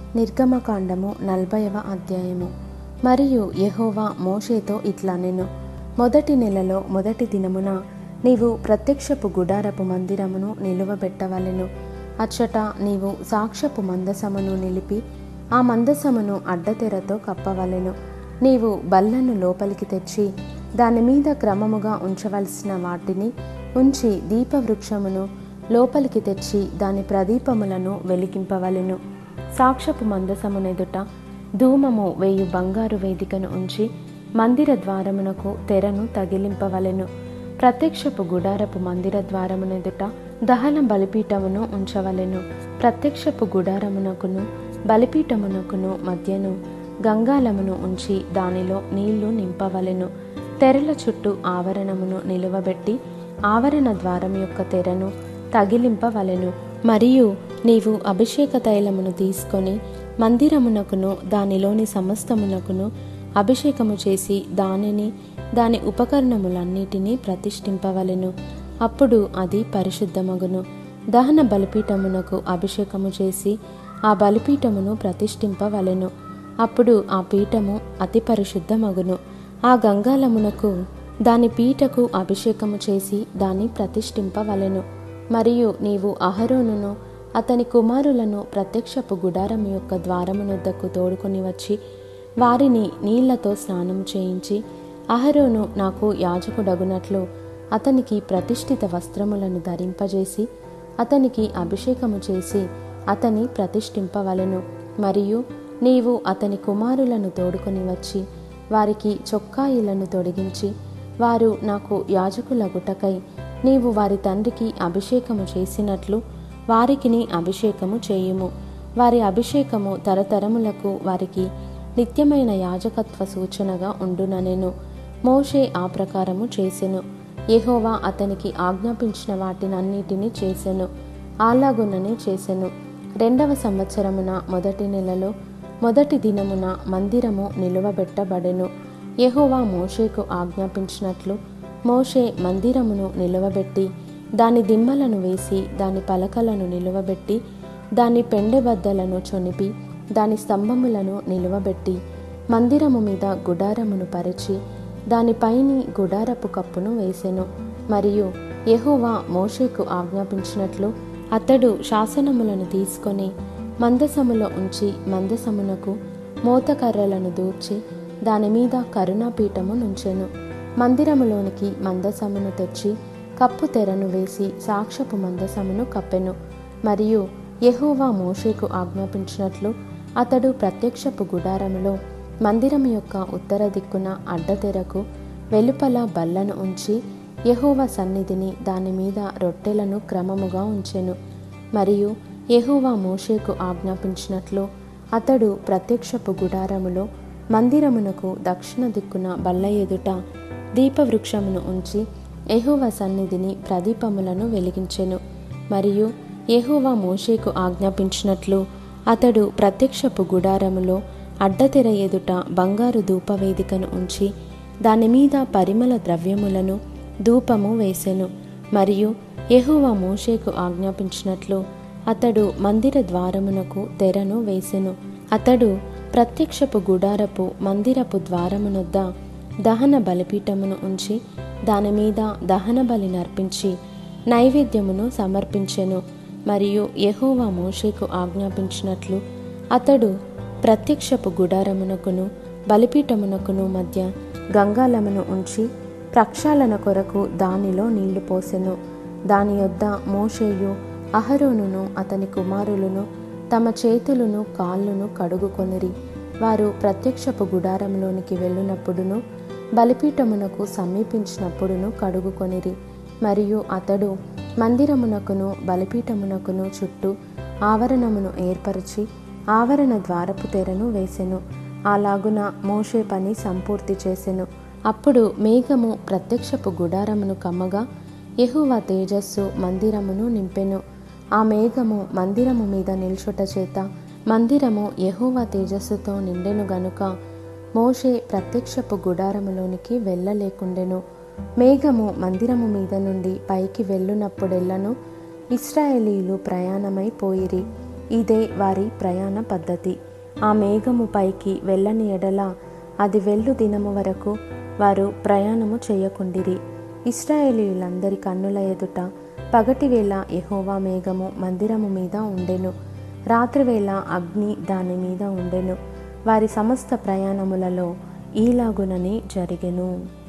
నిర్గమకాండము నలభైవ అధ్యాయము మరియు యెహోవా మోషేతో ఇట్లా నేను మొదటి నెలలో మొదటి దినమున నీవు ప్రత్యక్షపు గుడారపు మందిరమును నిలువబెట్టవలెను అచ్చట నీవు సాక్ష్యపు మందసమును నిలిపి ఆ మందసమును అడ్డతెరతో కప్పవలెను నీవు బల్లను లోపలికి తెచ్చి దాని మీద క్రమముగా ఉంచవలసిన వాటిని ఉంచి దీపవృక్షమును లోపలికి తెచ్చి దాని ప్రదీపములను వెలిగింపవలెను సాక్ష్యపు మందసమునెదుట ధూమము వేయు బంగారు వేదికను ఉంచి మందిర ద్వారమునకు తెరను తగిలింపవలెను ప్రత్యక్షపు గుడారపు మందిర ద్వారమునెదుట దహన బలిపీఠమును ఉంచవలెను ప్రత్యక్షపు గుడారమునకును బలిపీఠమునకును మధ్యను గంగాలమును ఉంచి దానిలో నీళ్లు నింపవలెను తెరల చుట్టూ ఆవరణమును నిలువబెట్టి ఆవరణ ద్వారం యొక్క తెరను తగిలింపవలెను మరియు నీవు అభిషేక తైలమును తీసుకొని మందిరమునకును దానిలోని సమస్తమునకును అభిషేకము చేసి దానిని దాని ఉపకరణములన్నిటినీ ప్రతిష్ఠింపవలెను అప్పుడు అది పరిశుద్ధమగును దహన బలిపీఠమునకు అభిషేకము చేసి ఆ బలిపీఠమును ప్రతిష్ఠింపవలెను అప్పుడు ఆ పీఠము అతి పరిశుద్ధమగును ఆ గంగాలమునకు దాని పీటకు అభిషేకము చేసి దాన్ని ప్రతిష్ఠింపవలెను మరియు నీవు అహరోనును అతని కుమారులను ప్రత్యక్షపు గుడారం యొక్క ద్వారమునొద్దకు తోడుకొని వచ్చి వారిని నీళ్లతో స్నానం చేయించి అహరోను నాకు యాజకుడగునట్లు అతనికి ప్రతిష్ఠిత వస్త్రములను ధరింపజేసి అతనికి అభిషేకము చేసి అతని ప్రతిష్ఠింపవలెను మరియు నీవు అతని కుమారులను తోడుకొని వచ్చి వారికి చొక్కాయిలను తొడిగించి వారు నాకు యాజకులగుటకై నీవు వారి తండ్రికి అభిషేకము చేసినట్లు వారికిని అభిషేకము చేయుము వారి అభిషేకము తరతరములకు వారికి నిత్యమైన యాజకత్వ సూచనగా ఉండుననెను మోషే ఆ ప్రకారము చేసెను యెహోవా అతనికి ఆజ్ఞాపించిన వాటినన్నిటినీ చేసెను అలాగుననే చేసెను రెండవ సంవత్సరమున మొదటి నెలలో మొదటి దినమున మందిరము నిలువబెట్టబడెను యెహోవా మోషేకు ఆజ్ఞాపించినట్లు మోషే మందిరమును నిలువబెట్టి దాని దిమ్మలను వేసి దాని పలకలను నిలువబెట్టి దాని పెండెబద్దలను చొనిపి దాని స్తంభములను నిలువబెట్టి మందిరము మీద గుడారమును పరిచి దానిపైని గుడారపు కప్పును వేసెను మరియు యెహోవా మోషేకు ఆజ్ఞాపించినట్లు అతడు శాసనములను తీసుకొని మందసములో ఉంచి మందసమునకు మోతకర్రలను దూర్చి దానిమీద కరుణాపీఠము నుంచెను మందిరములోనికి మందసమును తెచ్చి కప్పు తెరను వేసి సాక్షపు మందసమును కప్పెను మరియు యెహోవా మోషేకు ఆజ్ఞాపించినట్లు అతడు ప్రత్యక్షపు గుడారములో మందిరం యొక్క ఉత్తర దిక్కున అడ్డతెరకు వెలుపల బల్లను ఉంచి యెహోవా సన్నిధిని దాని మీద రొట్టెలను క్రమముగా ఉంచెను మరియు యెహోవా మోషేకు ఆజ్ఞాపించినట్లు అతడు ప్రత్యక్షపు గుడారములో మందిరమునకు దక్షిణ దిక్కున బల్ల ఎదుట దీపవృక్షమును ఉంచి యెహోవా సన్నిధిని ప్రదీపములను వెలిగించెను మరియు యెహోవా మోషేకు ఆజ్ఞాపించినట్లు అతడు ప్రత్యక్షపు గుడారములో అడ్డతెర ఎదుట బంగారు ధూపవేదికను ఉంచి దాని మీద పరిమళ ద్రవ్యములను ధూపము వేసెను మరియు యెహోవా మోషేకు ఆజ్ఞాపించినట్లు అతడు మందిర ద్వారమునకు తెరను వేసెను అతడు ప్రత్యక్షపు గుడారపు మందిరపు ద్వారమునొద్ద దహన బలిపీఠమును ఉంచి దాని మీద దహన బలి నర్పించి నైవేద్యమును సమర్పించెను మరియు యెహోవా మోషేకు ఆజ్ఞాపించినట్లు అతడు ప్రత్యక్షపు గుడారమునకును బలిపీఠమునకును మధ్య గంగాలమును ఉంచి ప్రక్షాళన కొరకు దానిలో నీళ్లు పోసెను దాని యొద్ద మోషేయు అహరోనును అతని కుమారులను తమ చేతులను కాళ్ళను కడుగుకొనిరి వారు ప్రత్యక్షపు గుడారంలోనికి వెళ్ళినప్పుడును బలిపీఠమునకు సమీపించినప్పుడును కడుగుకొనిరి మరియు అతడు మందిరమునకును బలిపీఠమునకును చుట్టూ ఆవరణమును ఏర్పరిచి ఆవరణ ద్వారపు తెరను వేసెను అలాగున మోషే పని సంపూర్తి చేసెను అప్పుడు మేఘము ప్రత్యక్షపు గుడారమును కమ్మగా యెహోవా తేజస్సు మందిరమును నింపెను ఆ మేఘము మందిరము మీద నిల్చుట చేత మందిరము యెహోవా తేజస్సుతో నిండెను గనుక మోషే ప్రత్యక్షపు గుడారములోనికి వెళ్ళలేకుండెను మేఘము మందిరము మీద నుండి పైకి వెళ్ళునప్పుడెల్లను ఇస్రాయేలీలు ప్రయాణమై పోయిరి ఇదే వారి ప్రయాణ పద్ధతి ఆ మేఘము పైకి వెళ్ళని ఎడల అది వెళ్ళు దినము వరకు వారు ప్రయాణము చేయకుండిరి ఇస్రాయేలీయులందరి కన్నుల ఎదుట పగటివేళ యెహోవా మేఘము మందిరము మీద ఉండెను రాత్రివేళ అగ్ని దాని మీద ఉండెను వారి సమస్త ప్రయాణములలో ఈలాగునని జరిగెను